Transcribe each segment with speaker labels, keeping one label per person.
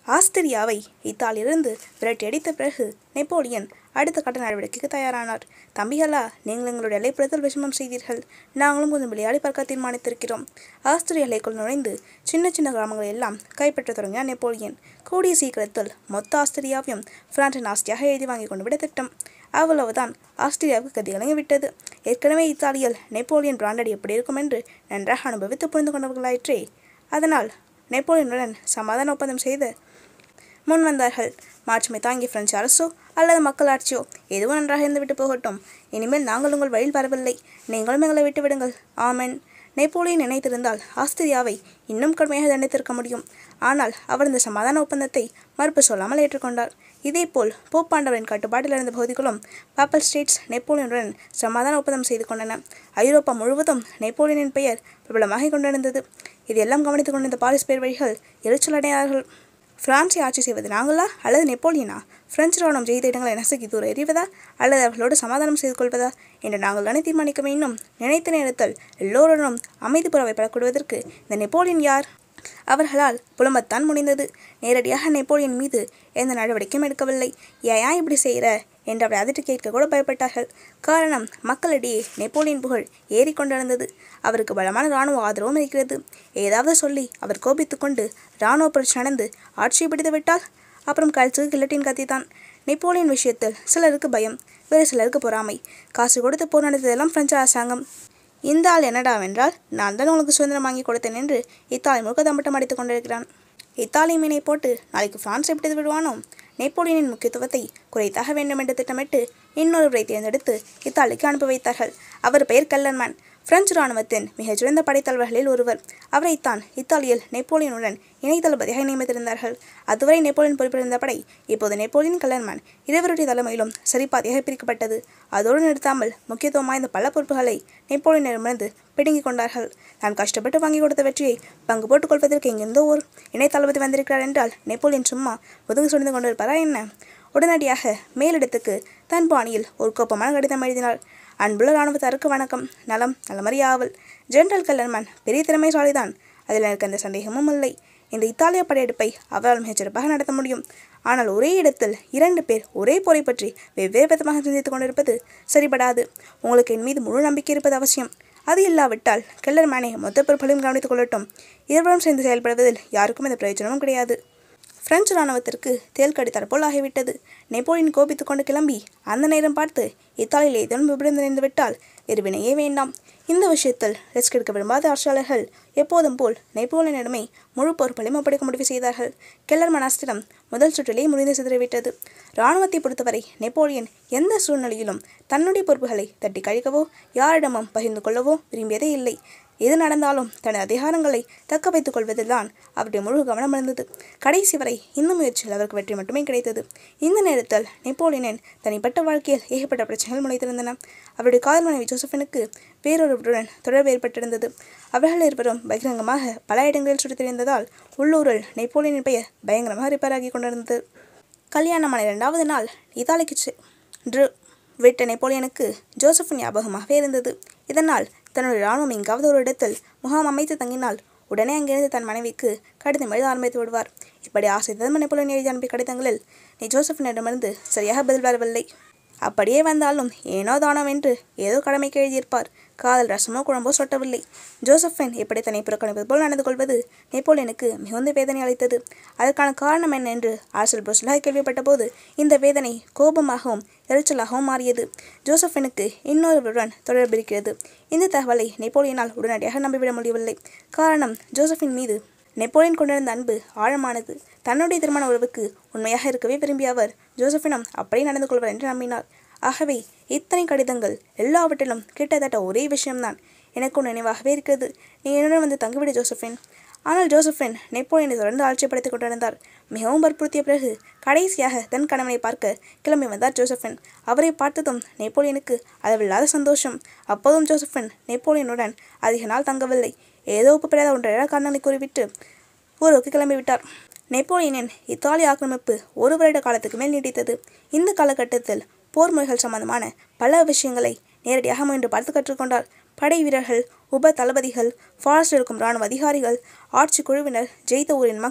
Speaker 1: ஆஸ்திரியாவை இத்தாலியிலிருந்து விரட்டியடித்த பிறகு நெப்போலியன் அடுத்த கட்ட நடவடிக்கைக்கு தயாரானார் தம்பிகளா நீங்கள் எங்களுடைய எல்லைப்புறத்தில் விஷமம் செய்தீர்கள் நாங்களும் கொஞ்சம் விளையாடி பார்க்க தீர்மானித்திருக்கிறோம் ஆஸ்திரிய எல்லைக்குள் நுழைந்து சின்ன சின்ன கிராமங்களை எல்லாம் கைப்பற்ற தொடங்கினார் நெப்போலியன் கூடிய சீக்கிரத்தில் மொத்த ஆஸ்திரியாவையும் பிரான்சின் ஆஸ்தியாக எழுதி வாங்கி கொண்டு விட திட்டம் அவ்வளவுதான் ஆஸ்திரியாவுக்கு கதி கலங்கி விட்டது ஏற்கனவே இத்தாலியில் நெப்போலியன் பிராண்டடி எப்படி இருக்கும் என்று நன்றாக அனுபவித்து புரிந்து கொண்டவர்களாயிற்றே அதனால் நெப்போலியனுடன் சமாதான ஒப்பந்தம் செய்து முன் வந்தார்கள் மாட்சிமை தாங்கிய பிரெஞ்சு அரசோ அல்லது மக்களாட்சியோ எதுவும் நன்றாக இருந்துவிட்டு போகட்டும் இனிமேல் நாங்கள் உங்கள் வழியில் வரவில்லை நீங்களும் எங்களை விட்டு விடுங்கள் ஆமென் நெப்போலியன் நினைத்திருந்தால் ஆஸ்திரியாவை இன்னும் கடுமையாக தண்டித்திருக்க முடியும் ஆனால் அவர் இந்த சமாதான ஒப்பந்தத்தை மறுப்பு சொல்லாமல் ஏற்றுக்கொண்டார் இதேபோல் போப்பாண்டவரின் கட்டுப்பாட்டில் இருந்த பகுதிகளும் பாப்பல் ஸ்டேட்ஸ் நெப்போலியனுடன் சமாதான ஒப்பந்தம் செய்து கொண்டன ஐரோப்பா முழுவதும் நெப்போலியனின் பெயர் பிரபலமாகிக் கொண்டிருந்தது இதெல்லாம் கவனித்துக் கொண்டிருந்த பாரிஸ் பேர் வழிகள் எரிச்சல் அடைந்தார்கள் பிரான்சை ஆட்சி செய்வது நாங்களா அல்லது நெப்போலியனா பிரெஞ்சு ராணுவம் ஜெயித்த இடங்களை நசுக்கி தூர எறிவதா அல்லது அவர்களோடு சமாதானம் செய்து கொள்வதா என்று நாங்கள் தானே தீர்மானிக்க வேண்டும் நினைத்த நேரத்தில் எல்லோருடனும் அமைதி புறவை பெறப்படுவதற்கு இந்த நெப்போலியன் யார் அவர்களால் புலம்பத்தான் முடிந்தது நேரடியாக நெப்போலியன் மீது எந்த நடவடிக்கையும் எடுக்கவில்லை ஏன் இப்படி செய்கிற என்று அவரை அதிர்ச்சி கேட்க கூட பயப்பட்டார்கள் காரணம் மக்களிடையே நெப்போலியன் புகழ் ஏறிக்கொண்டிருந்தது அவருக்கு பலமான இராணுவ ஆதரவும் இருக்கிறது ஏதாவது சொல்லி அவர் கோபித்துக்கொண்டு இராணுவ புரட்சி நடந்து ஆட்சியை பிடித்து விட்டால் அப்புறம் கழிச்சு கில்லட்டின் கத்தித்தான் நெப்போலியன் விஷயத்தில் சிலருக்கு பயம் வேறு சிலருக்கு பொறாமை காசு கொடுத்து போர் நடத்ததெல்லாம் பிரெஞ்சு அரசாங்கம் இந்த ஆள் என்னடாவென்றால் நான் தான் உங்களுக்கு சுதந்திரம் வாங்கி கொடுத்தேன் என்று இத்தாலி முழுக்க தம்பட்டம் அடித்துக் கொண்டிருக்கிறான் இத்தாலி மீனை போட்டு நாளைக்கு பிரான்ஸை பிடித்து விடுவானோ நெப்போலியனின் முக்கியத்துவத்தை குறைத்தாக வேண்டும் என்று திட்டமிட்டு இன்னொருவரை தேர்ந்தெடுத்து இத்தாலிக்கு அனுப்பி வைத்தார்கள் அவர் பெயர் கல்லன்மேன் பிரெஞ்சு இராணுவத்தின் மிகச்சிறந்த படைத்தலைவர்களில் ஒருவர் அவரைத்தான் இத்தாலியில் நெப்போலியனுடன் இணை தளபதியாக நியமித்திருந்தார்கள் அதுவரை நெப்போலியன் பொறுப்பிருந்த படை இப்போது நெப்போலியன் கல்லன்மேன் இருவருடைய தலைமையிலும் சரிபாதியாக பிரிக்கப்பட்டது அதோடு நிறுத்தாமல் முக்கியத்துவம் வாய்ந்த பல பொறுப்புகளை நெப்போலியனிடமிருந்து பிடுங்கிக் கொண்டார்கள் தான் கஷ்டப்பட்டு வாங்கி கொடுத்த வெற்றியை பங்கு போட்டுக் கொள்வதற்கு எங்கிருந்தோ ஒரு இணை தளபதி வந்திருக்கிறார் என்றால் நெப்போலியன் சும்மா முதுகு சுழ்ந்து கொண்டிருப்பாரா என்ன உடனடியாக மேலிடத்துக்கு தன் பாணியில் ஒரு கோப்பமான கடிதம் எழுதினார் அன்புள்ள இராணுவத்தாருக்கு வணக்கம் நலம் நலமறிய ஆவல் ஜெனரல் கல்லர்மேன் பெரிய திறமைசாலிதான் அதில் எனக்கு எந்த சந்தேகமும் இல்லை இந்த இத்தாலிய படையெடுப்பை அவரால் மிகச்சிறப்பாக நடத்த முடியும் ஆனால் ஒரே இடத்தில் இரண்டு பேர் ஒரே போரை பற்றி வெவ்வேறு விதமாக சிந்தித்துக் கொண்டிருப்பது சரிபடாது உங்களுக்கு என் மீது முழு நம்பிக்கை இருப்பது அவசியம் அது இல்லாவிட்டால் கெல்லர் மேனே மொத்த பொறுப்புகளையும் கவனித்துக் கொள்ளட்டும் இருவரும் சேர்ந்து செயல்படுவதில் யாருக்கும் எந்த பிரயோஜனமும் கிடையாது பிரெஞ்சு இராணுவத்திற்கு தேல் கடித்தார் போல் ஆகிவிட்டது நெப்போலியன் கோபித்துக் கொண்டு கிளம்பி அந்த நேரம் பார்த்து இத்தாலியில் ஏதேனும் விபரம் நிறைந்து விட்டால் வேறு வினையே வேண்டாம் இந்த விஷயத்தில் ரிஸ்க் எடுக்க விரும்பாத ஆட்சியாளர்கள் எப்போதும் போல் நெப்போலியனிடமே முழு பொறுப்பையும் ஒப்படைக்க முடிவு செய்தார்கள் கெல்லர் மனாஸ்திரம் முதல் சுற்றிலேயே முடிந்து சிதறிவிட்டது இராணுவத்தை பொறுத்தவரை நெப்போலியன் எந்த சூழ்நிலையிலும் தன்னுடைய பொறுப்புகளை தட்டி கழிக்கவோ யாரிடமும் பகிர்ந்து கொள்ளவோ விரும்பியதே இல்லை எது நடந்தாலும் தனது அதிகாரங்களை தக்க வைத்துக் கொள்வதில்தான் அவருடைய முழு கவனம் இருந்தது கடைசி வரை இந்த முயற்சியில் அவருக்கு வெற்றி மட்டுமே கிடைத்தது இந்த நேரத்தில் நெப்போலியனின் தனிப்பட்ட வாழ்க்கையில் ஏகப்பட்ட பிரச்சனைகள் முளைத்திருந்தன அவருடைய காதல் மனைவி ஜோசஃபினுக்கு வேறொருவருடன் தொடர்பு ஏற்பட்டிருந்தது அவர்கள் இருவரும் பகிரங்கமாக பல இடங்களில் சுற்றித் திரிந்ததால் உள்ளூரில் நெப்போலியனின் பெயர் பயங்கரமாக ரிப்பேர் ஆகி கொண்டிருந்தது கல்யாணமான இரண்டாவது நாள் இத்தாலிக்கு சென்று விட்ட நெப்போலியனுக்கு ஜோசப்பின் ஞாபகமாகவே இருந்தது இதனால் தன்னுடைய இராணுவம் எங்காவது ஒரு இடத்தில் முகாம் அமைத்து தங்கினால் உடனே அங்கிருந்து தன் மனைவிக்கு கடிதம் எழுத ஆரம்பித்து விடுவார் இப்படி ஆசை தர்ம நெப்போலியன் எழுதி அனுப்பிய கடிதங்களில் நீ ஜோசப்பினிடமிருந்து சரியாக பதில் வரவில்லை அப்படியே வந்தாலும் ஏனோ தானோ என்று ஏதோ கடமைக்கு எழுதியிருப்பார் காதல் ரசமோ குழம்போ சொட்டவில்லை ஜோசப்பின் இப்படி தன்னை புறக்கணிப்பது போல் நடந்து கொள்வது நெப்போலியனுக்கு மிகுந்த வேதனை அளித்தது அதற்கான காரணம் என்ன என்று அரசல் புரசலாக கேள்விப்பட்ட போது இந்த வேதனை கோபமாகவும் எரிச்சலாகவும் மாறியது ஜோசப்பினுக்கு இன்னொருவருடன் தொடர்பு இருக்கிறது இந்த தகவலை நெப்போலியனால் உடனடியாக நம்பிவிட முடியவில்லை காரணம் ஜோசப்பின் மீது நெப்போலியன் கொண்டிருந்த அன்பு ஆழமானது தன்னுடைய திருமண உறவுக்கு உண்மையாக இருக்கவே விரும்பிய அவர் ஜோசப்பினம் அப்படியே நடந்து கொள்வார் என்று நம்பினார் ஆகவே இத்தனை கடிதங்கள் எல்லாவற்றிலும் கிட்டத்தட்ட ஒரே விஷயம்தான் எனக்கும் நினைவாகவே இருக்கிறது நீ என்னுடன் வந்து தங்கிவிடு ஜோசப்பின் ஆனால் ஜோசப்பின் நெப்போலியனை தொடர்ந்து ஆட்சிப்படுத்திக் கொண்டிருந்தார் மிகவும் வற்புறுத்திய பிறகு கடைசியாக தன் கணவனை பார்க்க கிளம்பி வந்தார் ஜோசப்பின் அவரை பார்த்ததும் நெப்போலியனுக்கு அளவில்லாத சந்தோஷம் அப்போதும் ஜோசப்பின் நெப்போலியனுடன் அதிக நாள் தங்கவில்லை ஏதோ ஒப்புப்படாத ஒன்றரை காரணங்களை கூறிவிட்டு ஊருக்கு கிளம்பிவிட்டார் நெப்போலியனின் இத்தாலி ஆக்கிரமிப்பு ஒரு வருட காலத்துக்கு மேல் நீடித்தது இந்த காலகட்டத்தில் போர் முறைகள் சம்பந்தமான பல விஷயங்களை நேரடியாக முயன்று பார்த்து கற்றுக்கொண்டார் படை வீரர்கள் உப தளபதிகள் ஃபாரஸ்ட் இருக்கும் இராணுவ அதிகாரிகள் ஆட்சி குழுவினர் ஜெயித்த ஊரின் மக்கள்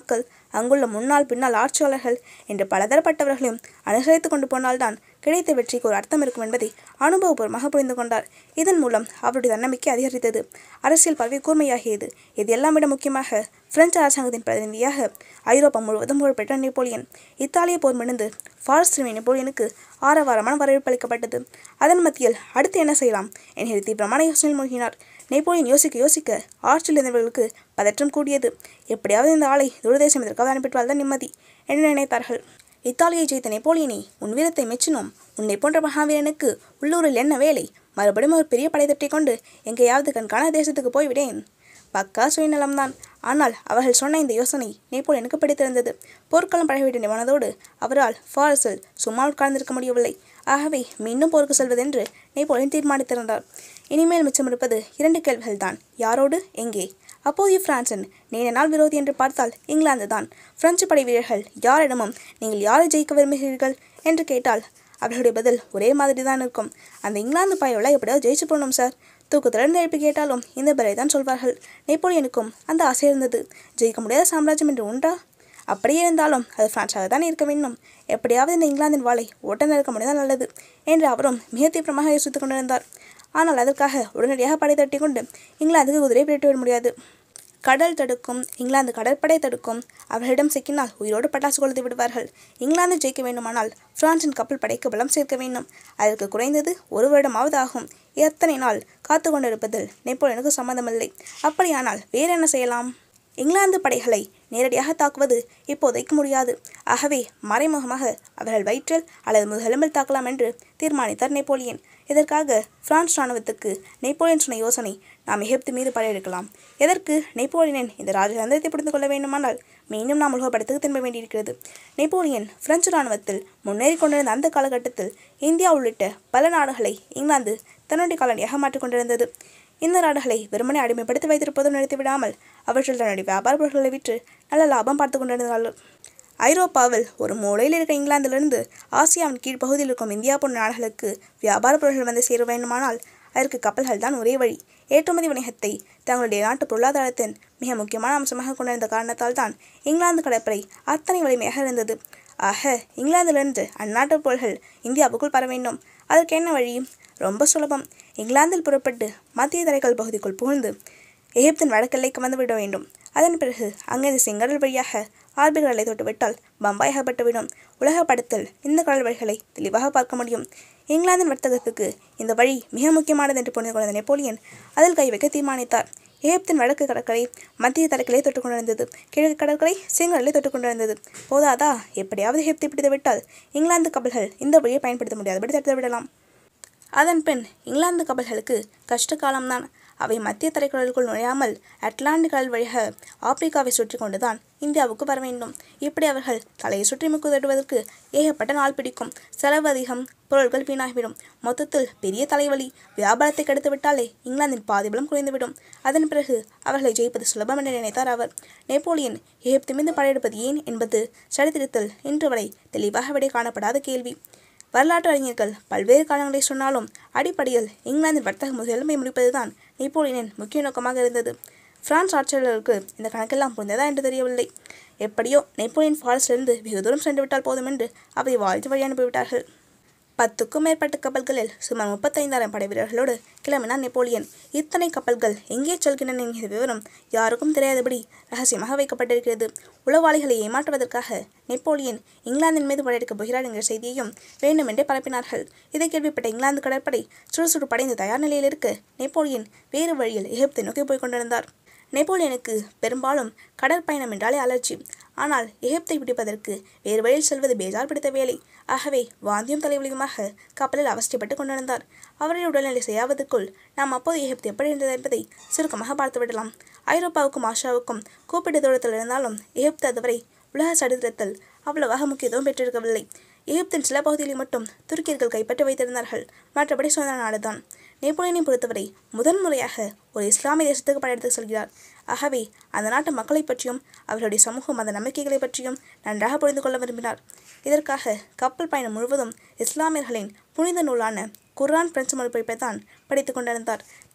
Speaker 1: அங்குள்ள முன்னாள் பின்னால் ஆட்சியாளர்கள் என்று பலதரப்பட்டவர்களையும் அனுசரித்து கொண்டு போனால்தான் கிடைத்த வெற்றிக்கு ஒரு அர்த்தம் இருக்கும் என்பதை அனுபவபூர்வமாக புரிந்து கொண்டார் இதன் மூலம் அவருடைய தன்னம்பிக்கை அதிகரித்தது அரசியல் பதவி கூர்மையாகியது இது எல்லாம் விட முக்கியமாக பிரெஞ்சு அரசாங்கத்தின் பிரதிநிதியாக ஐரோப்பா முழுவதும் புகழ்பெற்ற நெப்போலியன் இத்தாலிய போர் முடிந்து ஃபாரஸ் திரும்பிய நெப்போலியனுக்கு ஆரவாரமான வரவேற்பு அளிக்கப்பட்டது அதன் மத்தியில் அடுத்து என்ன செய்யலாம் என்கிற தீவிரமான யோசனையில் மூழ்கினார் நெப்போலியன் யோசிக்க யோசிக்க ஆட்சியில் இருந்தவர்களுக்கு பதற்றம் கூடியது எப்படியாவது இந்த ஆளை தூரதேசம் இதற்காக அனுப்பிட்டு தான் நிம்மதி என்று நினைத்தார்கள் இத்தாலியை ஜெயித்த நெப்போலியனை உன் வீரத்தை மெச்சினோம் உன்னை போன்ற மகாவீரனுக்கு உள்ளூரில் என்ன வேலை மறுபடியும் ஒரு பெரிய படை தட்டி கொண்டு எங்கேயாவது கண்காண தேசத்துக்கு போய்விடேன் பக்கா சுயநலம்தான் ஆனால் அவர்கள் சொன்ன இந்த யோசனை நெப்போலியனுக்கு பிடித்திருந்தது போர்க்களம் பழகிவிட்ட மனதோடு அவரால் ஃபாரஸில் சும்மா உட்கார்ந்திருக்க முடியவில்லை ஆகவே மீண்டும் போருக்கு செல்வதென்று நெப்போலியன் தீர்மானித்திருந்தார் இனிமேல் மிச்சமிருப்பது இரண்டு கேள்விகள்தான் யாரோடு எங்கே அப்போதைய பிரான்சின் நீண்ட நாள் விரோதி என்று பார்த்தால் இங்கிலாந்து தான் பிரெஞ்சு படை வீரர்கள் யாரிடமும் நீங்கள் யாரை ஜெயிக்க விரும்புகிறீர்கள் என்று கேட்டால் அவர்களுடைய பதில் ஒரே மாதிரி தான் இருக்கும் அந்த இங்கிலாந்து பயவுல எப்படியாவது ஜெயிச்சு போகணும் சார் தூக்கத்திலிருந்து எழுப்பி கேட்டாலும் இந்த பதிலை தான் சொல்வார்கள் நெப்போலியனுக்கும் அந்த ஆசை இருந்தது ஜெயிக்க முடியாத சாம்ராஜ்யம் என்று உண்டா அப்படியே இருந்தாலும் அது பிரான்ஸாக தான் இருக்க வேண்டும் எப்படியாவது இந்த இங்கிலாந்தின் வாளை ஓட்ட நிற்க முடிந்தால் நல்லது என்று அவரும் மிக தீவிரமாக யோசித்துக் கொண்டிருந்தார் ஆனால் அதற்காக உடனடியாக படை தட்டி கொண்டு இங்கிலாந்துக்கு குதிரை விரட்டி விட முடியாது கடல் தடுக்கும் இங்கிலாந்து கடற்படை தடுக்கும் அவர்களிடம் சிக்கினால் உயிரோடு பட்டாசு கொளுத்து விடுவார்கள் இங்கிலாந்து ஜெயிக்க வேண்டுமானால் பிரான்சின் கப்பல் படைக்கு பலம் சேர்க்க வேண்டும் அதற்கு குறைந்தது ஒரு வருடமாவது ஆகும் எத்தனை நாள் காத்து கொண்டிருப்பதில் நெப்போலியனுக்கு சம்மந்தமில்லை அப்படியானால் வேறு என்ன செய்யலாம் இங்கிலாந்து படைகளை நேரடியாக தாக்குவது இப்போதைக்கு முடியாது ஆகவே மறைமுகமாக அவர்கள் வயிற்றில் அல்லது முதுகெலும்பில் தாக்கலாம் என்று தீர்மானித்தார் நெப்போலியன் இதற்காக பிரான்ஸ் இராணுவத்துக்கு நெப்போலியன் சொன்ன யோசனை நாம் எகிப்து மீது படையெடுக்கலாம் எதற்கு நெப்போலியனின் இந்த ராஜதந்திரத்தை புரிந்து கொள்ள வேண்டுமானால் மீண்டும் நாம் உலகப்படத்துக்கு திரும்ப வேண்டியிருக்கிறது நெப்போலியன் பிரெஞ்சு இராணுவத்தில் முன்னேறி கொண்டிருந்த அந்த காலகட்டத்தில் இந்தியா உள்ளிட்ட பல நாடுகளை இங்கிலாந்து தன்னுடைய காலனியாக மாற்றிக்கொண்டிருந்தது இந்த நாடுகளை வெறுமனே அடிமைப்படுத்தி வைத்திருப்பதும் நிறுத்திவிடாமல் அவற்றில் தன்னுடைய வியாபார பொருட்களை விற்று நல்ல லாபம் பார்த்து கொண்டிருந்தார்கள் ஐரோப்பாவில் ஒரு மூலையில் இருக்க இங்கிலாந்திலிருந்து ஆசியாவின் கீழ்ப்பகுதியில் இருக்கும் இந்தியா போன்ற நாடுகளுக்கு வியாபார பொருட்கள் வந்து சேர வேண்டுமானால் அதற்கு கப்பல்கள் தான் ஒரே வழி ஏற்றுமதி வணிகத்தை தங்களுடைய நாட்டு பொருளாதாரத்தின் மிக முக்கியமான அம்சமாக கொண்டிருந்த காரணத்தால் தான் இங்கிலாந்து கடற்படை அத்தனை வலிமையாக இருந்தது ஆக இங்கிலாந்திலிருந்து அந்நாட்டு பொருள்கள் இந்தியாவுக்குள் பர வேண்டும் அதற்கு என்ன வழி ரொம்ப சுலபம் இங்கிலாந்தில் புறப்பட்டு மத்திய தரைக்கல் பகுதிக்குள் புகுந்து எகிப்தின் வடக்கெல்லைக்கு வந்துவிட வேண்டும் அதன் பிறகு அங்கிருந்து செங்கடல் வழியாக ஆர்பி கடலை தொட்டுவிட்டால் பம்பாய் அகப்பட்டுவிடும் உலக படத்தில் இந்த கடல் வழிகளை தெளிவாக பார்க்க முடியும் இங்கிலாந்தின் வர்த்தகத்துக்கு இந்த வழி மிக முக்கியமானது என்று புரிந்து கொண்ட நெப்போலியன் அதில் கை வைக்க தீர்மானித்தார் எகிப்தின் வடக்கு கடற்கரை மத்திய தரைக்கலை தொட்டு கொண்டிருந்தது கிழக்கு கடற்கரை செங்கடலை தொட்டு கொண்டிருந்தது போதாதா எப்படியாவது எகிப்தை பிடித்து விட்டால் இங்கிலாந்து கப்பல்கள் இந்த வழியை பயன்படுத்த முடியாதபடி தடுத்து விடலாம் அதன் பின் இங்கிலாந்து கப்பல்களுக்கு கஷ்ட காலம்தான் அவை மத்திய தரைக்கடலுக்குள் நுழையாமல் அட்லாண்டிக் கடல் வழியாக ஆப்பிரிக்காவை சுற்றி கொண்டுதான் இந்தியாவுக்கு வர வேண்டும் இப்படி அவர்கள் தலையை சுற்றி முக்குதடுவதற்கு ஏகப்பட்ட நாள் பிடிக்கும் செலவு அதிகம் பொருட்கள் வீணாகிவிடும் மொத்தத்தில் பெரிய தலைவலி வியாபாரத்தை கெடுத்து விட்டாலே இங்கிலாந்தின் பாதிபலம் குறைந்துவிடும் அதன் பிறகு அவர்களை ஜெயிப்பது சுலபம் என்று நினைத்தார் அவர் நெப்போலியன் எகிப்து மீது படையெடுப்பது ஏன் என்பது சரித்திரத்தில் இன்று வரை தெளிவாக விடை காணப்படாத கேள்வி வரலாற்று அறிஞர்கள் பல்வேறு காரணங்களை சொன்னாலும் அடிப்படையில் இங்கிலாந்தின் வர்த்தக முதன்மை முடிப்பதுதான் நெப்போலியனின் முக்கிய நோக்கமாக இருந்தது பிரான்ஸ் ஆட்சியாளர்களுக்கு இந்த கணக்கெல்லாம் புரிந்ததா என்று தெரியவில்லை எப்படியோ நெப்போலியன் ஃபாரஸ்டிலிருந்து வெகு தூரம் சென்று விட்டால் போதும் என்று அவை வாழ்த்து வழி அனுப்பிவிட்டார்கள் பத்துக்கும் மேற்பட்ட கப்பல்களில் சுமார் முப்பத்தைந்தாயிரம் படை வீரர்களோடு கிளம்பினார் நெப்போலியன் இத்தனை கப்பல்கள் எங்கே செல்கின்றன என்கிற விவரம் யாருக்கும் தெரியாதபடி ரகசியமாக வைக்கப்பட்டிருக்கிறது உளவாளிகளை ஏமாற்றுவதற்காக நெப்போலியன் இங்கிலாந்தின் மீது படையெடுக்கப் போகிறார் என்கிற செய்தியையும் வேண்டுமென்றே பரப்பினார்கள் இதை கேள்விப்பட்ட இங்கிலாந்து கடற்படை சுறுசுறு படைந்து தயார் நிலையில் இருக்க நெப்போலியன் வேறு வழியில் எகிப்தை நோக்கி போய்க் கொண்டிருந்தார் நெப்போலியனுக்கு பெரும்பாலும் கடற்பயணம் என்றாலே அலர்ஜி ஆனால் எகிப்தை பிடிப்பதற்கு வேறு வழியில் செல்வது பேஜார் பிடித்த வேலை ஆகவே வாந்தியும் தலைவலியுமாக கப்பலில் அவஸ்தைப்பட்டு கொண்டிருந்தார் அவருடைய உடல்நிலை செய்யாவதற்குள் நாம் அப்போது எகிப்து எப்படி இருந்தது என்பதை சுருக்கமாக பார்த்து விடலாம் ஐரோப்பாவுக்கும் ஆசியாவுக்கும் கூப்பிட்டு தூரத்தில் இருந்தாலும் எகிப்து அதுவரை உலக சரித்திரத்தில் அவ்வளவாக முக்கியத்துவம் பெற்றிருக்கவில்லை எகிப்தின் சில பகுதிகளில் மட்டும் துருக்கியர்கள் கைப்பற்றி வைத்திருந்தார்கள் மற்றபடி சுதந்திர நாடுதான் நெப்போலியனை பொறுத்தவரை முதன் முறையாக ஒரு இஸ்லாமிய தேசத்துக்கு படையெடுத்து செல்கிறார் ஆகவே அந்த நாட்டு மக்களை பற்றியும் அவர்களுடைய சமூக மத நம்பிக்கைகளை பற்றியும் நன்றாக புரிந்து கொள்ள விரும்பினார் இதற்காக கப்பல் பயணம் முழுவதும் இஸ்லாமியர்களின் புனித நூலான குர்ஆன் பிரெஞ்சு மொழிபெயர்ப்பை தான் படித்துக் கொண்டிருந்தார்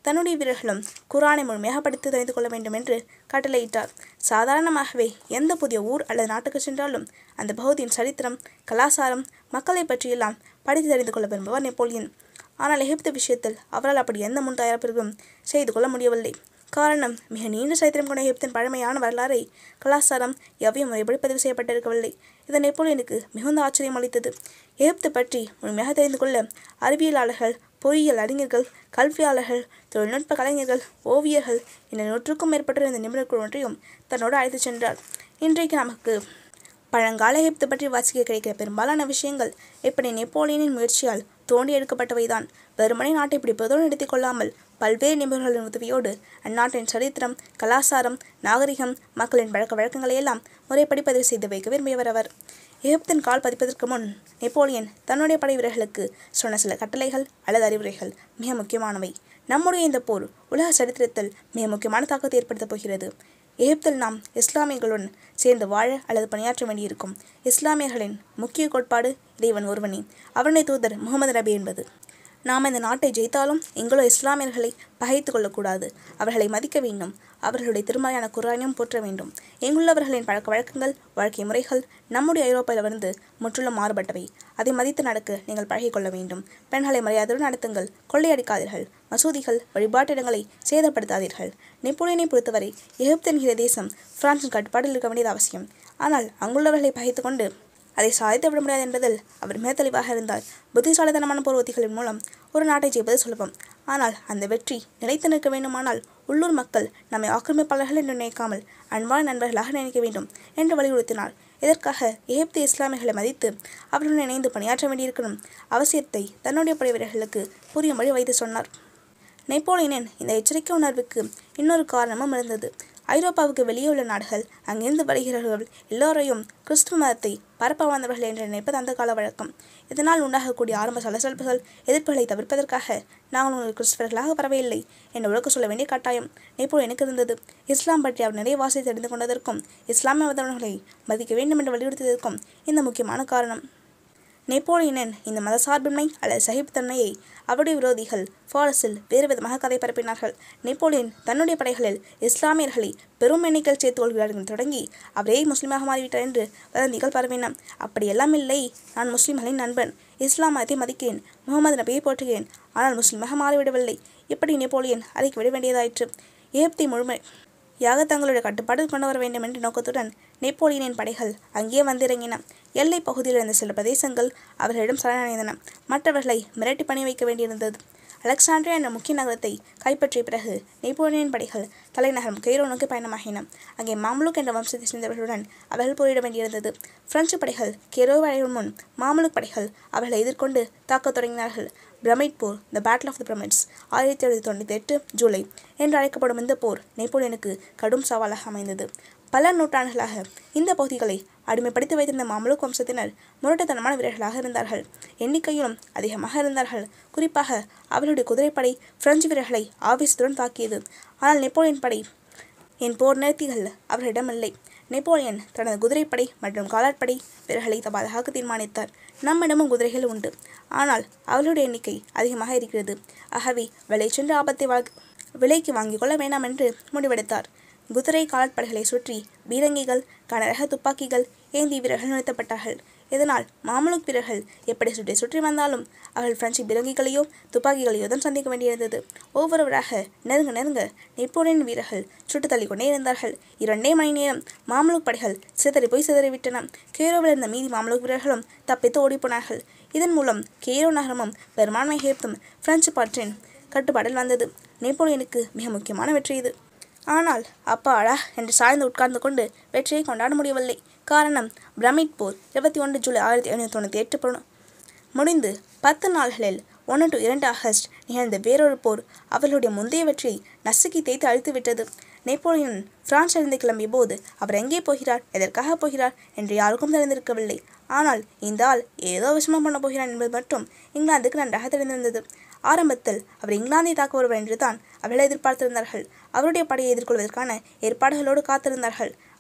Speaker 1: தன்னுடைய வீரர்களும் குரானை முழுமையாக படித்து தெரிந்து கொள்ள வேண்டும் என்று கட்டளையிட்டார் சாதாரணமாகவே எந்த புதிய ஊர் அல்லது நாட்டுக்கு சென்றாலும் அந்த பகுதியின் சரித்திரம் கலாச்சாரம் மக்களை பற்றியெல்லாம் படித்து தெரிந்து கொள்ள விரும்புவார் நெப்போலியன் ஆனால் எகிப்து விஷயத்தில் அவரால் அப்படி எந்த முன் தயாரிப்பிற்கும் செய்து கொள்ள முடியவில்லை காரணம் மிக நீண்ட சரித்திரம் கொண்ட எகிப்தின் பழமையான வரலாறை கலாச்சாரம் எவ்விய முறைப்படி பதிவு செய்யப்பட்டிருக்கவில்லை இது நெப்போலியனுக்கு மிகுந்த ஆச்சரியம் அளித்தது எகிப்து பற்றி முழுமையாக தெரிந்து கொள்ள அறிவியலாளர்கள் பொறியியல் அறிஞர்கள் கல்வியாளர்கள் தொழில்நுட்ப கலைஞர்கள் ஓவியர்கள் என நூற்றுக்கும் மேற்பட்ட இந்த நிபுணர் குழு ஒன்றையும் தன்னோடு அழைத்துச் சென்றார் இன்றைக்கு நமக்கு பழங்கால எகிப்து பற்றி வாசிக்க கிடைக்கிற பெரும்பாலான விஷயங்கள் இப்படி நெப்போலியனின் முயற்சியால் தோண்டி எடுக்கப்பட்டவைதான் வெறுமனை நாட்டை பிடிப்பதோடு நிறுத்திக் கொள்ளாமல் பல்வேறு நிபுணர்களின் உதவியோடு அந்நாட்டின் சரித்திரம் கலாச்சாரம் நாகரிகம் மக்களின் பழக்க வழக்கங்களை எல்லாம் முறைப்படி பதிவு செய்து வைக்க விரும்பியவர் அவர் எகிப்தின் கால் பதிப்பதற்கு முன் நெப்போலியன் தன்னுடைய படை வீரர்களுக்கு சொன்ன சில கட்டளைகள் அல்லது அறிவுரைகள் மிக முக்கியமானவை நம்முடைய இந்த போர் உலக சரித்திரத்தில் மிக முக்கியமான தாக்கத்தை ஏற்படுத்தப் போகிறது எகிப்தில் நாம் இஸ்லாமியர்களுடன் சேர்ந்து வாழ அல்லது பணியாற்ற வேண்டியிருக்கும் இஸ்லாமியர்களின் முக்கிய கோட்பாடு இறைவன் ஒருவனே அவனுடைய தூதர் முகமது நபி என்பது நாம் இந்த நாட்டை ஜெயித்தாலும் எங்களோ இஸ்லாமியர்களை பகைத்து கொள்ளக்கூடாது அவர்களை மதிக்க வேண்டும் அவர்களுடைய திருமறையான குரானையும் போற்ற வேண்டும் எங்குள்ளவர்களின் பழக்க வழக்கங்கள் வாழ்க்கை முறைகள் நம்முடைய ஐரோப்பாவிலிருந்து முற்றிலும் மாறுபட்டவை அதை மதித்து நடக்க நீங்கள் பழகிக்கொள்ள வேண்டும் பெண்களை மரியாதையுடன் நடத்துங்கள் கொள்ளையடிக்காதீர்கள் மசூதிகள் வழிபாட்டிடங்களை சேதப்படுத்தாதீர்கள் நெப்போலியனை பொறுத்தவரை எகிப்தின் என்கிற தேசம் பிரான்சின் கட்டுப்பாட்டில் இருக்க வேண்டியது அவசியம் ஆனால் அங்குள்ளவர்களை பகைத்து கொண்டு அதை சாதித்து விட முடியாது என்பதில் அவர் மிக தெளிவாக இருந்தார் புத்திசாலித்தனமான போர் உத்திகளின் மூலம் ஒரு நாட்டை ஜெயிப்பது சுலபம் ஆனால் அந்த வெற்றி நிலைத்து நிற்க வேண்டுமானால் உள்ளூர் மக்கள் நம்மை ஆக்கிரமிப்பாளர்கள் என்று நினைக்காமல் அன்பான நண்பர்களாக நினைக்க வேண்டும் என்று வலியுறுத்தினார் இதற்காக எகிப்து இஸ்லாமியர்களை மதித்து அவர்களுடன் இணைந்து பணியாற்ற வேண்டியிருக்கும் அவசியத்தை தன்னுடைய படை வீரர்களுக்கு புரியும்படி வைத்து சொன்னார் நெப்போலியனின் இந்த எச்சரிக்கை உணர்வுக்கு இன்னொரு காரணமும் இருந்தது ஐரோப்பாவுக்கு வெளியே உள்ள நாடுகள் அங்கிருந்து வருகிறவர்கள் எல்லோரையும் கிறிஸ்துவ மதத்தை பரப்ப வந்தவர்கள் என்று நினைப்பது அந்த கால வழக்கம் இதனால் உண்டாகக்கூடிய ஆரம்ப சலசலப்புகள் எதிர்ப்புகளை தவிர்ப்பதற்காக நாங்கள் உங்கள் கிறிஸ்தவர்களாக வரவில்லை என்று உலக சொல்ல வேண்டிய கட்டாயம் நெப்போலியனுக்கு இருந்தது இஸ்லாம் பற்றி அவர் நிறைய வாசி தெரிந்து கொண்டதற்கும் இஸ்லாமிய மதவர்களை மதிக்க வேண்டும் என்று வலியுறுத்தியதற்கும் இந்த முக்கியமான காரணம் நெப்போலியனின் இந்த மதசார்பின்மை அல்லது சகிப்புத்தன்மையை அவருடைய விரோதிகள் ஃபாரஸில் வேறு விதமாக கதை பரப்பினார்கள் நெப்போலியன் தன்னுடைய படைகளில் இஸ்லாமியர்களை பெரும் எண்ணிக்கையில் சேர்த்துக் கொள்கிறார்கள் தொடங்கி அவரே முஸ்லீமாக மாறிவிட்டார் என்று வதந்திகள் பரவின அப்படியெல்லாம் இல்லை நான் முஸ்லிம்களின் நண்பன் இஸ்லாம் மதத்தை மதிக்கிறேன் முகமது நபியை போற்றுகிறேன் ஆனால் முஸ்லீமாக மாறிவிடவில்லை இப்படி நெப்போலியன் அறிக்கைவிட வேண்டியதாயிற்று எகிப்தை முழுமை யாக தங்களுடைய கட்டுப்பாடு கொண்டு வர வேண்டும் என்ற நோக்கத்துடன் நெப்போலியனின் படைகள் அங்கே வந்திறங்கின எல்லை பகுதியில் இருந்த சில பிரதேசங்கள் அவர்களிடம் சரணடைந்தன மற்றவர்களை மிரட்டி பணி வைக்க வேண்டியிருந்தது அலெக்சாண்ட்ரியா என்ற முக்கிய நகரத்தை கைப்பற்றிய பிறகு நெப்போலியனின் படைகள் தலைநகரம் கெய்ரோ நோக்கி பயணமாகின அங்கே மாமலுக் என்ற வம்சத்தை சேர்ந்தவர்களுடன் அவர்கள் போரிட வேண்டியிருந்தது பிரெஞ்சு படைகள் கெரோவை அடையும் முன் மாமலுக் படைகள் அவர்களை எதிர்கொண்டு தாக்கத் தொடங்கினார்கள் பிரமிட் போர் the battle of the pyramids ஆயிரத்தி எழுநூற்றி தொண்ணூற்றி எட்டு ஜூலை என்று அழைக்கப்படும் இந்த போர் நெப்போலியனுக்கு கடும் சவாலாக அமைந்தது பல நூற்றாண்டுகளாக இந்த பகுதிகளை அடிமைப்படுத்தி வைத்திருந்த மாமலுக் வம்சத்தினர் முரட்டுத்தனமான வீரர்களாக இருந்தார்கள் எண்ணிக்கையிலும் அதிகமாக இருந்தார்கள் குறிப்பாக அவர்களுடைய குதிரைப்படை பிரெஞ்சு வீரர்களை ஆவேசத்துடன் தாக்கியது ஆனால் நெப்போலியன் படை என் போர் நிறுத்திகள் அவர்களிடமில்லை நெப்போலியன் தனது குதிரைப்படை மற்றும் காலாட்படை வீரர்களை பாதுகாக்க தீர்மானித்தார் நம்மிடமும் குதிரைகள் உண்டு ஆனால் அவர்களுடைய எண்ணிக்கை அதிகமாக இருக்கிறது ஆகவே விலை சென்று ஆபத்தை வா விலைக்கு வாங்கிக் கொள்ள வேண்டாம் என்று முடிவெடுத்தார் குதிரை காலாட்படைகளை சுற்றி பீரங்கிகள் கனரக துப்பாக்கிகள் ஏந்தி வீரர்கள் நிறுத்தப்பட்டார்கள் இதனால் மாமலுக் வீரர்கள் எப்படி சுற்றி சுற்றி வந்தாலும் அவர்கள் பிரெஞ்சு பீரங்கிகளையோ துப்பாக்கிகளையோ தான் சந்திக்க வேண்டியிருந்தது ஒவ்வொருவராக நெருங்க நெருங்க நெப்போலியன் வீரர்கள் சுட்டு தள்ளி கொண்டே இருந்தார்கள் இரண்டே மணி நேரம் மாமலுக் படைகள் சிதறி போய் சிதறிவிட்டன கேரோவில் இருந்த மீதி மாமலுக் வீரர்களும் தப்பித்து ஓடிப்போனார்கள் இதன் மூலம் கேரோ நகரமும் பெரும்பான்மை எகிப்தும் பிரெஞ்சு பற்றின் கட்டுப்பாடில் வந்தது நெப்போலியனுக்கு மிக முக்கியமான வெற்றி இது ஆனால் அப்பாடா என்று சாய்ந்து உட்கார்ந்து கொண்டு வெற்றியை கொண்டாட முடியவில்லை காரணம் பிரமிட் போர் இருபத்தி ஒன்று ஜூலை ஆயிரத்தி எழுநூற்றி தொண்ணூற்றி எட்டு முடிந்து பத்து நாள்களில் ஒன்று டு இரண்டு ஆகஸ்ட் நிகழ்ந்த வேறொரு போர் அவர்களுடைய முந்தைய வெற்றியை நசுக்கி தேய்த்து அழித்து விட்டது நெப்போலியன் பிரான்சிலிருந்து கிளம்பிய போது அவர் எங்கே போகிறார் எதற்காக போகிறார் என்று யாருக்கும் தெரிந்திருக்கவில்லை ஆனால் இந்த ஆள் ஏதோ விஷமம் பண்ண போகிறார் என்பது மட்டும் இங்கிலாந்துக்கு நன்றாக தெரிந்திருந்தது ஆரம்பத்தில் அவர் இங்கிலாந்தை தாக்க வருவார் என்று தான் அவர்கள் எதிர்பார்த்திருந்தார்கள் அவருடைய படையை எதிர்கொள்வதற்கான ஏற்பாடுகளோடு காத்திருந்தார்கள்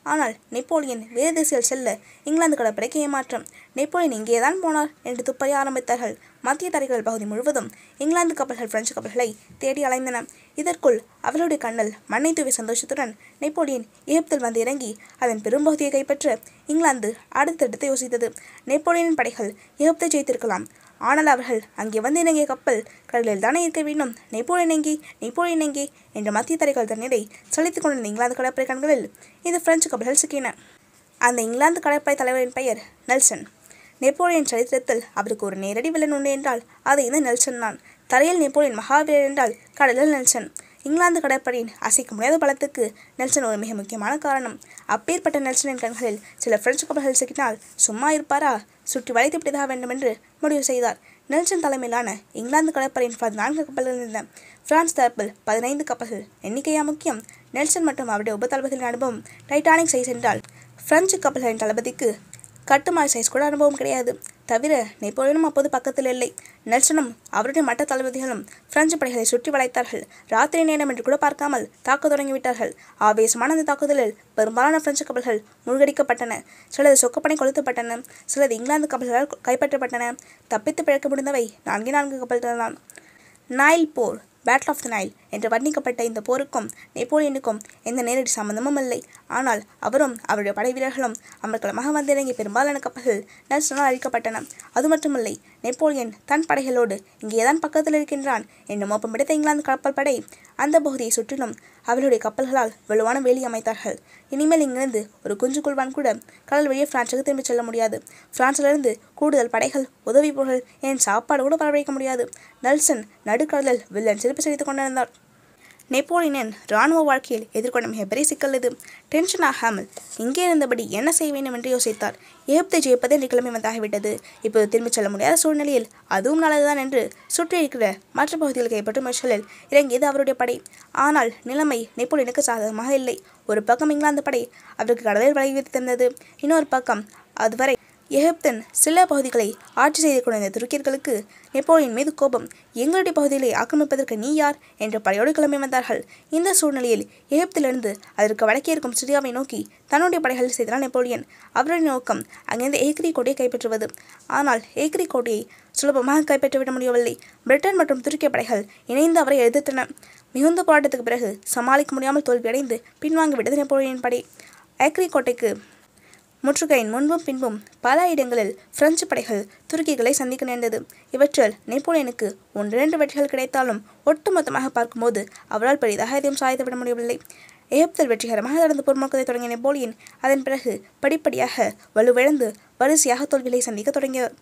Speaker 1: ஆனால் நெப்போலியன் வேறு திசையில் செல்ல இங்கிலாந்து கடற்படைக்கு ஏமாற்றம் நெப்போலியன் இங்கேதான் போனார் என்று துப்பறிய ஆரம்பித்தார்கள் மத்திய தரைக்கடல் பகுதி முழுவதும் இங்கிலாந்து கப்பல்கள் பிரெஞ்சு கப்பல்களை தேடி அலைந்தன இதற்குள் அவர்களுடைய கண்ணல் மண்ணை தூவி சந்தோஷத்துடன் நெப்போலியன் எகிப்தில் வந்து இறங்கி அதன் பெரும்பகுதியை கைப்பற்ற இங்கிலாந்து அடுத்த திட்டத்தை யோசித்தது நெப்போலியனின் படைகள் எகிப்தை ஜெயித்திருக்கலாம் ஆனால் அவர்கள் அங்கே வந்து இறங்கிய கப்பல் கடலில் தானே இருக்க வேண்டும் நெப்போலியன் எங்கே நெப்போலியன் எங்கே என்ற மத்திய தரைக்கடல் தண்ணீரை சலித்துக் கொண்டிருந்த இங்கிலாந்து கடற்படை கண்களில் இந்த பிரெஞ்சு கப்பல்கள் சிக்கின அந்த இங்கிலாந்து கடற்படை தலைவரின் பெயர் நெல்சன் நெப்போலியன் சரித்திரத்தில் அவருக்கு ஒரு நேரடி வில்லன் உண்டு என்றால் அது இந்த நெல்சன் தான் தரையில் நெப்போலியன் மகாவீரர் என்றால் கடலில் நெல்சன் இங்கிலாந்து கடற்படையின் அசைக்க முடியாத பலத்துக்கு நெல்சன் ஒரு மிக முக்கியமான காரணம் அப்பேற்பட்ட நெல்சனின் கண்களில் சில பிரெஞ்சு கப்பல்கள் சிக்கினால் சும்மா இருப்பாரா சுற்றி வளைத்து விட்டதாக வேண்டுமென்று முடிவு செய்தார் நெல்சன் தலைமையிலான இங்கிலாந்து கடற்படையின் பதினான்கு கப்பல்கள் இருந்தன பிரான்ஸ் தரப்பில் பதினைந்து கப்பல்கள் எண்ணிக்கையா முக்கியம் நெல்சன் மற்றும் அவருடைய உப தளபதிகளின் அனுபவம் டைட்டானிக் சைஸ் என்றால் பிரெஞ்சு கப்பல்களின் தளபதிக்கு கட்டுமாறு சைஸ் கூட அனுபவம் கிடையாது தவிர நெப்போலியனும் அப்போது பக்கத்தில் இல்லை நெல்சனும் அவருடைய மற்ற தளபதிகளும் பிரெஞ்சு படைகளை சுற்றி வளைத்தார்கள் ராத்திரி நேரம் என்று கூட பார்க்காமல் தாக்க தொடங்கிவிட்டார்கள் ஆவேசமான அந்த தாக்குதலில் பெரும்பாலான பிரெஞ்சு கப்பல்கள் மூழ்கடிக்கப்பட்டன சிலது சொக்கப்பனை கொளுத்தப்பட்டன சிலது இங்கிலாந்து கப்பல்களால் கைப்பற்றப்பட்டன தப்பித்து பிழைக்க முடிந்தவை நான்கே நான்கு கப்பல்கள் தான் நைல் போர் பேட்டில் ஆஃப் த நைல் என்று வர்ணிக்கப்பட்ட இந்த போருக்கும் நெப்போலியனுக்கும் எந்த நேரடி சம்பந்தமும் இல்லை ஆனால் அவரும் அவருடைய படை வீரர்களும் அமர்க்களமாக வந்திறங்கிய பெரும்பாலான கப்பல்கள் நெல்சனால் அழிக்கப்பட்டன அது மட்டுமில்லை நெப்போலியன் தன் படைகளோடு இங்கேதான் பக்கத்தில் இருக்கின்றான் என்று மோப்பம் பிடித்த இங்கிலாந்து கப்பல் படை அந்த பகுதியை சுற்றிலும் அவர்களுடைய கப்பல்களால் வலுவான வேலி அமைத்தார்கள் இனிமேல் இங்கிருந்து ஒரு குஞ்சு குள்வான் கூட கடல் வழியே பிரான்சுக்கு திரும்பிச் செல்ல முடியாது பிரான்சிலிருந்து கூடுதல் படைகள் உதவி பொருள் ஏன் சாப்பாடு கூட வரவழைக்க முடியாது நெல்சன் நடுக்கடலில் வில்லன் சிரிப்பு சிரித்துக் கொண்டிருந்தார் நெப்போலியனின் இராணுவ வாழ்க்கையில் எதிர்கொண்ட மிகப்பெரிய சிக்கல் இது டென்ஷன் ஆகாமல் இங்கே இருந்தபடி என்ன செய்ய வேண்டும் என்று யோசித்தார் எகிப்தை ஜெயிப்பதே என்று கிளம்பி வந்தாகிவிட்டது இப்போது திரும்பிச் செல்ல முடியாத சூழ்நிலையில் அதுவும் நல்லதுதான் என்று சுற்றி இருக்கிற மற்ற பகுதிகள் கைப்பற்றும் முயற்சிகளில் இறங்கியது அவருடைய படை ஆனால் நிலைமை நெப்போலியனுக்கு சாதகமாக இல்லை ஒரு பக்கம் இங்கிலாந்து படை அவருக்கு கடலில் வலை விதித்திருந்தது இன்னொரு பக்கம் அதுவரை எகிப்தின் சில பகுதிகளை ஆட்சி செய்து கொண்டிருந்த துருக்கியர்களுக்கு நெப்போலியன் மீது கோபம் எங்களுடைய பகுதிகளை ஆக்கிரமிப்பதற்கு நீ யார் என்ற படையோடு கிளம்பி வந்தார்கள் இந்த சூழ்நிலையில் எகிப்திலிருந்து அதற்கு வடக்கே இருக்கும் சிரியாவை நோக்கி தன்னுடைய படைகளை செய்தார் நெப்போலியன் அவருடைய நோக்கம் அங்கிருந்து ஏக்ரி கோட்டையை கைப்பற்றுவது ஆனால் ஏக்ரி கோட்டையை சுலபமாக கைப்பற்றிவிட முடியவில்லை பிரிட்டன் மற்றும் துருக்கிய படைகள் இணைந்து அவரை எதிர்த்தன மிகுந்த போராட்டத்துக்கு பிறகு சமாளிக்க முடியாமல் தோல்வியடைந்து பின்வாங்கிவிட்டது நெப்போலியன் படை ஏக்ரி கோட்டைக்கு முற்றுகையின் முன்பும் பின்பும் பல இடங்களில் பிரெஞ்சு படைகள் துருக்கிகளை சந்திக்க நேர்ந்தது இவற்றில் நெப்போலியனுக்கு ஒன்றிரண்டு வெற்றிகள் கிடைத்தாலும் ஒட்டுமொத்தமாக பார்க்கும்போது அவரால் பெரிதாக எதையும் சாதித்துவிட முடியவில்லை எகிப்தில் வெற்றிகரமாக நடந்த போர்முகத்தை தொடங்கிய நெப்போலியன் அதன் பிறகு படிப்படியாக வலுவிழந்து வரிசையாக தோல்விகளை சந்திக்க தொடங்கியவர்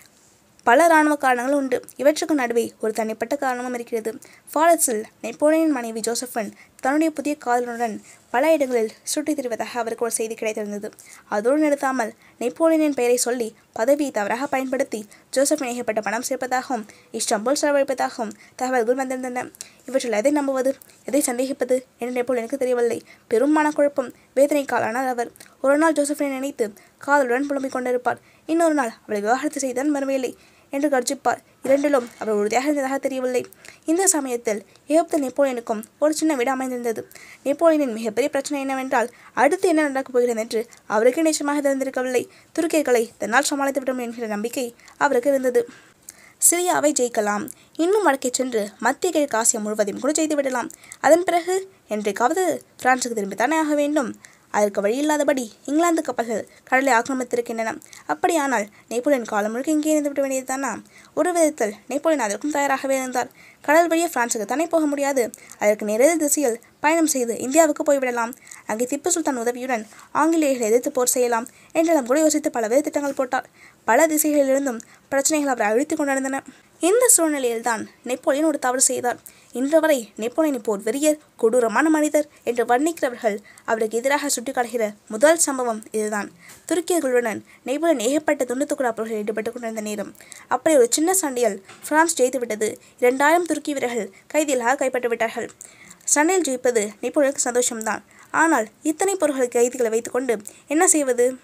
Speaker 1: பல இராணுவ காரணங்கள் உண்டு இவற்றுக்கு நடுவே ஒரு தனிப்பட்ட காரணமும் இருக்கிறது ஃபாலஸில் நெப்போலியனின் மனைவி ஜோசஃபன் தன்னுடைய புதிய காதலனுடன் பல இடங்களில் சுற்றித் திரிவதாக அவருக்கு ஒரு செய்தி கிடைத்திருந்தது அதோடு நிறுத்தாமல் நெப்போலியனின் பெயரை சொல்லி பதவியை தவறாக பயன்படுத்தி ஜோசஃபின் ஏகப்பட்ட பணம் சேர்ப்பதாகவும் இஸ்டம்புல் செலவழிப்பதாகவும் தகவல்கள் வந்திருந்தன இவற்றில் எதை நம்புவது எதை சந்தேகிப்பது என்று நெப்போலியனுக்கு தெரியவில்லை பெரும் மனக்குழப்பம் வேதனைக்காலானார் அவர் ஒரு நாள் ஜோசஃபினை நினைத்து காதலுடன் புலம்பிக் கொண்டிருப்பார் இன்னொரு நாள் அவளை விவாகரத்து செய்தான் மறுவேலை என்று கர்ஜிப்பார் இரண்டிலும் அவர் உறுதியாக இருந்ததாக தெரியவில்லை இந்த சமயத்தில் எகிப்து நெப்போலியனுக்கும் ஒரு சின்ன வீடு அமைந்திருந்தது நெப்போலியனின் மிகப்பெரிய பிரச்சனை என்னவென்றால் அடுத்து என்ன நடக்கப் போகிறது என்று அவருக்கு நிச்சயமாக தெரிந்திருக்கவில்லை துருக்கியர்களை தன்னால் சமாளித்து விட முடியும் என்கிற நம்பிக்கை அவருக்கு இருந்தது சிரியாவை ஜெயிக்கலாம் இன்னும் வடக்கே சென்று மத்திய கிழக்கு ஆசியா முழுவதையும் கூட செய்து விடலாம் அதன் பிறகு என்றைக்காவது பிரான்சுக்கு திரும்பித்தானே ஆக வேண்டும் அதற்கு வழியில்லாதபடி இங்கிலாந்து கப்பல்கள் கடலை ஆக்கிரமித்திருக்கின்றன அப்படியானால் நெப்போலியன் காலம் முழுக்க இங்கே இருந்து விட வேண்டியதுதானா ஒரு விதத்தில் நெப்போலியன் அதற்கும் தயாராகவே இருந்தார் கடல் வழியே பிரான்சுக்கு தானே போக முடியாது அதற்கு நேரடி திசையில் பயணம் செய்து இந்தியாவுக்கு போய்விடலாம் அங்கே திப்பு சுல்தான் உதவியுடன் ஆங்கிலேயர்களை எதிர்த்து போர் செய்யலாம் என்றெல்லாம் கூட யோசித்து பலவேறு திட்டங்கள் போட்டார் பல திசைகளிலிருந்தும் பிரச்சனைகள் அவரை அழித்துக் கொண்டிருந்தன இந்த சூழ்நிலையில்தான் நெப்போலியன் ஒரு தவறு செய்தார் இன்று வரை நெப்போலியன் போர் வெறியர் கொடூரமான மனிதர் என்று வர்ணிக்கிறவர்கள் அவருக்கு எதிராக சுட்டிக்காட்டுகிற முதல் சம்பவம் இதுதான் துருக்கியர்களுடன் நெப்போலியன் ஏகப்பட்ட துண்டுத்துக்குடா போர்கள் ஈடுபட்டுக் கொண்டிருந்த நேரம் அப்படி ஒரு சின்ன சண்டையில் பிரான்ஸ் ஜெயித்து விட்டது இரண்டாயிரம் துருக்கி வீரர்கள் கைதிகளாக கைப்பற்றி விட்டார்கள் சண்டையில் ஜெயிப்பது நெப்போலியனுக்கு சந்தோஷம்தான் ஆனால் இத்தனை பொருட்களை கைதிகளை வைத்துக்கொண்டு என்ன செய்வது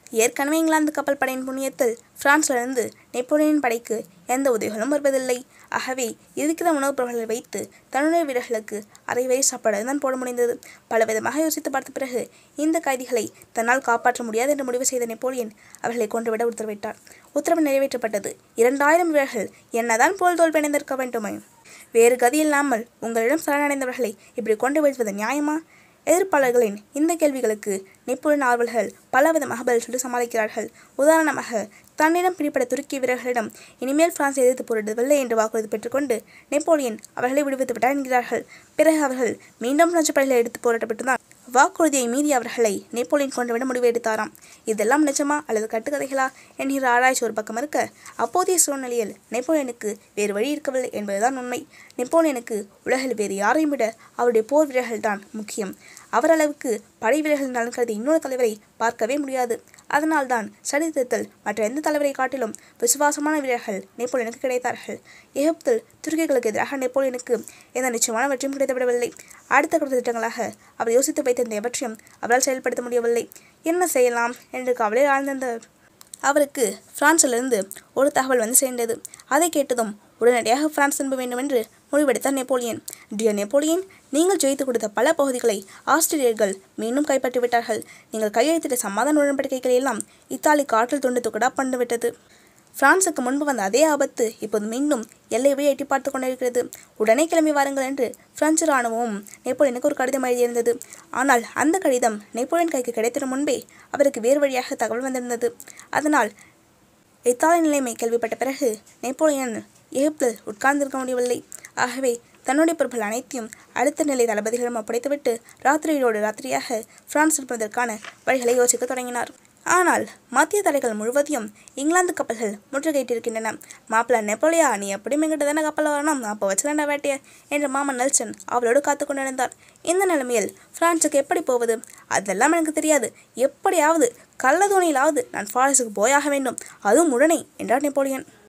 Speaker 1: ஏற்கனவே இங்கிலாந்து கப்பல் படையின் புண்ணியத்தில் பிரான்சிலிருந்து நெப்போலியனின் படைக்கு எந்த உதவிகளும் வருவதில்லை ஆகவே இருக்கிற உணவுப் பொருட்களை வைத்து தன்னுடைய வீரர்களுக்கு அரை வயது சாப்பாடு தான் போட முடிந்தது பலவிதமாக யோசித்து பார்த்த பிறகு இந்த கைதிகளை தன்னால் காப்பாற்ற முடியாது என்று முடிவு செய்த நெப்போலியன் அவர்களை கொன்றுவிட உத்தரவிட்டார் உத்தரவு நிறைவேற்றப்பட்டது இரண்டாயிரம் வீரர்கள் என்னதான் போல் தோல் பிணைந்திருக்க வேண்டுமே வேறு கதி இல்லாமல் உங்களிடம் சரணடைந்தவர்களை இப்படி கொண்டு வீழ்வது நியாயமா எதிர்ப்பாளர்களின் இந்த கேள்விகளுக்கு நெப்போலியன் ஆர்வலர்கள் பலவிதமாக பதில் சொல்லி சமாளிக்கிறார்கள் உதாரணமாக தன்னிடம் பிடிப்பட துருக்கிய வீரர்களிடம் இனிமேல் பிரான்ஸ் எதிர்த்து போரிடுவதில்லை என்று வாக்குறுதி பெற்றுக்கொண்டு நெப்போலியன் அவர்களை விடுவித்து விட்டார் என்கிறார்கள் பிறகு அவர்கள் மீண்டும் பிரெஞ்சு படைகளை எடுத்து போராட்டப்பட்டுதான் வாக்குறுதியை மீறி அவர்களை நெப்போலியன் கொண்டுவிட முடிவு எடுத்தாராம் இதெல்லாம் நிஜமா அல்லது கட்டுக்கதைகளா என்கிற ஆராய்ச்சி ஒரு பக்கம் இருக்க அப்போதைய சூழ்நிலையில் நெப்போலியனுக்கு வேறு வழி இருக்கவில்லை என்பதுதான் உண்மை நெப்போலியனுக்கு உலகில் வேறு யாரையும் விட அவருடைய போர் வீரர்கள் தான் முக்கியம் அவரளவுக்கு படை வீரர்கள் நலன் கருதி இன்னொரு தலைவரை பார்க்கவே முடியாது அதனால்தான் சரித்திரத்தில் மற்ற எந்த தலைவரை காட்டிலும் விசுவாசமான வீரர்கள் நெப்போலியனுக்கு கிடைத்தார்கள் எகிப்தில் துருக்கிகளுக்கு எதிராக நெப்போலியனுக்கு எந்த நிச்சயமான வெற்றியும் கிடைத்துவிடவில்லை அடுத்த கட்ட திட்டங்களாக அவர் யோசித்து வைத்திருந்த எவற்றையும் அவரால் செயல்படுத்த முடியவில்லை என்ன செய்யலாம் என்று கவலை ஆழ்ந்த அவருக்கு பிரான்சிலிருந்து ஒரு தகவல் வந்து சேர்ந்தது அதை கேட்டதும் உடனடியாக பிரான்ஸ் திரும்ப வேண்டும் என்று முடிவெடுத்தார் நெப்போலியன் டியர் நெப்போலியன் நீங்கள் ஜெயித்து கொடுத்த பல பகுதிகளை ஆஸ்திரேலியர்கள் மீண்டும் கைப்பற்றி விட்டார்கள் நீங்கள் கையெழுத்திட்ட சமாதான உடன்படிக்கைகளை எல்லாம் இத்தாலி காற்றில் துண்டு துக்கடா பண்ணிவிட்டது பிரான்சுக்கு முன்பு வந்த அதே ஆபத்து இப்போது மீண்டும் எல்லை வழி எட்டி பார்த்து கொண்டிருக்கிறது உடனே கிளம்பி வாருங்கள் என்று பிரெஞ்சு இராணுவமும் நெப்போலியனுக்கு ஒரு கடிதம் எழுதியிருந்தது ஆனால் அந்த கடிதம் நெப்போலியன் கைக்கு கிடைத்திடும் முன்பே அவருக்கு வேறு வழியாக தகவல் வந்திருந்தது அதனால் இத்தாலி நிலைமை கேள்விப்பட்ட பிறகு நெப்போலியன் எகிப்தில் உட்கார்ந்திருக்க முடியவில்லை ஆகவே தன்னுடைய பொறுப்புகள் அனைத்தையும் அடுத்த நிலை தளபதிகளிடம் ஒப்படைத்துவிட்டு ராத்திரியோடு ராத்திரியாக பிரான்ஸ் இருப்பதற்கான வழிகளை யோசிக்க தொடங்கினார் ஆனால் மத்திய தரைகள் முழுவதையும் இங்கிலாந்து கப்பல்கள் முற்றுகையிட்டிருக்கின்றன மாப்பிள்ள நெப்போலியா நீ எப்படி எங்கிட்ட தானே கப்பல் வரணும் அப்போ வச்சுலண்டா வேட்டைய என்று மாமன் நெல்சன் அவளோடு காத்து கொண்டிருந்தார் இந்த நிலைமையில் பிரான்சுக்கு எப்படி போவது அதெல்லாம் எனக்கு தெரியாது எப்படியாவது கள்ளதோணியிலாவது நான் ஃபாரஸுக்கு போயாக வேண்டும் அதுவும் உடனே என்றார் நெப்போலியன்